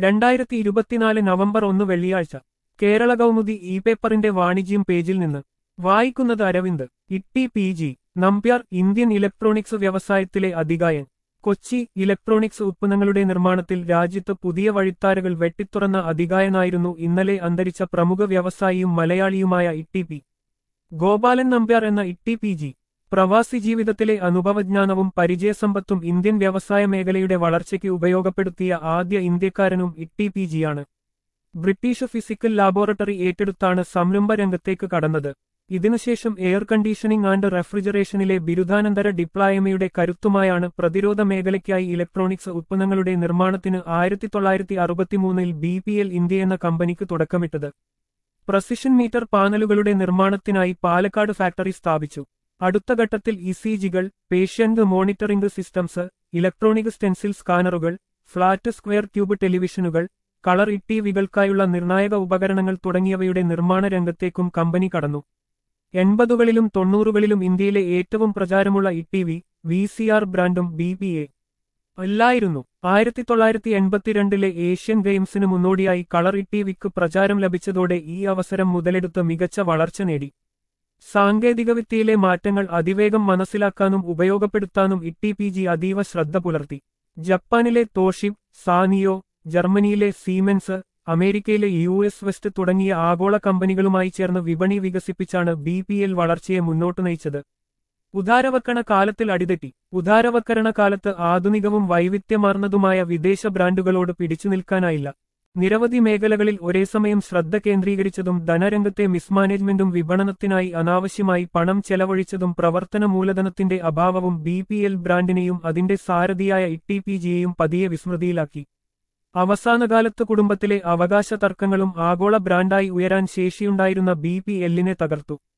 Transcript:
രണ്ടായിരത്തി ഇരുപത്തിനാല് നവംബർ ഒന്ന് വെള്ളിയാഴ്ച കേരള കൗമുദി ഇ പേപ്പറിന്റെ വാണിജ്യം പേജിൽ നിന്ന് വായിക്കുന്നത് Aravind Itty P G Nambiar Indian electronics വ്യവസായത്തിലെ അധികായൻ കൊച്ചി ഇലക്ട്രോണിക്സ് ഉത്പന്നങ്ങളുടെ നിർമ്മാണത്തിൽ രാജ്യത്ത് പുതിയ വഴിത്താരകൾ വെട്ടിത്തുറന്ന അധികായനായിരുന്നു ഇന്നലെ അന്തരിച്ച പ്രമുഖ വ്യവസായിയും മലയാളിയുമായ ഇട്ടി പി ഗോപാലൻ നമ്പ്യാർ എന്ന ഇട്ടി പി ജി പ്രവാസി ജീവിതത്തിലെ അനുഭവജ്ഞാനവും പരിചയസമ്പത്തും ഇന്ത്യൻ വ്യവസായ മേഖലയുടെ വളർച്ചയ്ക്ക് ഉപയോഗപ്പെടുത്തിയ ആദ്യ ഇന്ത്യക്കാരനും ഇട്ടി പി ജിയാണ് ബ്രിട്ടീഷ് ഫിസിക്കൽ ലാബോറട്ടറി ഏറ്റെടുത്താണ് സംരംഭ രംഗത്തേക്ക് കടന്നത് ഇതിനുശേഷം എയർ കണ്ടീഷനിംഗ് ആൻഡ് റെഫ്രിജറേഷനിലെ ബിരുദാനന്തര ഡിപ്ലോയമയുടെ കരുത്തുമായാണ് പ്രതിരോധ മേഖലയ്ക്കായി ഇലക്ട്രോണിക്സ് ഉത്പന്നങ്ങളുടെ നിർമ്മാണത്തിന് ആയിരത്തി തൊള്ളായിരത്തി അറുപത്തിമൂന്നിൽ ബി പി എൽ ഇന്ത്യ എന്ന കമ്പനിക്ക് തുടക്കമിട്ടത് പ്രസിഷൻ മീറ്റർ പാനലുകളുടെ നിർമ്മാണത്തിനായി പാലക്കാട് ഫാക്ടറി സ്ഥാപിച്ചു അടുത്ത ഘട്ടത്തിൽ ഇസിജികൾ patient monitoring systems electronic stencil സ്കാനറുകൾ ഫ്ലാറ്റ് സ്ക്വയർ ട്യൂബ് ടെലിവിഷനുകൾ കളർ ഇടിവികൾക്കായുള്ള നിർണായക ഉപകരണങ്ങൾ തുടങ്ങിയവയുടെ നിർമ്മാണ രംഗത്തേക്കും കമ്പനി കടന്നു എൺപതുകളിലും തൊണ്ണൂറുകളിലും ഇന്ത്യയിലെ ഏറ്റവും പ്രചാരമുള്ള ഇടിവി വി സി ആർ ബ്രാൻഡും ബി പി എ അല്ലായിരുന്നു ആയിരത്തി തൊള്ളായിരത്തി എൺപത്തിരണ്ടിലെ ഏഷ്യൻ ഗെയിംസിന് മുന്നോടിയായി കളർ ഇടിവിക്ക് പ്രചാരം ലഭിച്ചതോടെ ഈ അവസരം മുതലെടുത്ത് മികച്ച വളർച്ച നേടി സാങ്കേതികവിദ്യയിലെ മാറ്റങ്ങൾ അതിവേഗം മനസ്സിലാക്കാനും ഉപയോഗപ്പെടുത്താനും ഇട്ടി പി ജി അതീവ ശ്രദ്ധ പുലർത്തി ജപ്പാനിലെ തോഷിബ് സാനിയോ ജർമ്മനിയിലെ സീമെൻസ് അമേരിക്കയിലെ യു എസ് വെസ്റ്റ് തുടങ്ങിയ ആഗോള കമ്പനികളുമായി ചേർന്ന് വിപണി വികസിപ്പിച്ചാണ് ബി പി എൽ വളർച്ചയെ മുന്നോട്ട് നയിച്ചത് ഉദാരവക്കണ കാലത്തിൽ അടിതെറ്റി ഉദാരവൽക്കരണ കാലത്ത് ആധുനികവും വൈവിധ്യമാർന്നതുമായ വിദേശ ബ്രാൻഡുകളോട് പിടിച്ചു നിൽക്കാനായില്ല നിരവധി മേഖലകളിൽ ഒരേസമയം ശ്രദ്ധ കേന്ദ്രീകരിച്ചതും ധനരംഗത്തെ മിസ്മാനേജ്മെന്റും വിപണനത്തിനായി അനാവശ്യമായി പണം ചെലവഴിച്ചതും പ്രവർത്തന മൂലധനത്തിന്റെ അഭാവവും ബി പി എൽ ബ്രാൻഡിനെയും അതിന്റെ സാരഥിയായ ഇട്ടി പി ജിയെയും പതിയെ വിസ്മൃതിയിലാക്കി അവസാനകാലത്ത് കുടുംബത്തിലെ അവകാശ തർക്കങ്ങളും ആഗോള ബ്രാൻഡായി ഉയരാൻ ശേഷിയുണ്ടായിരുന്ന ബി പി എല്ലിനെ തകർത്തു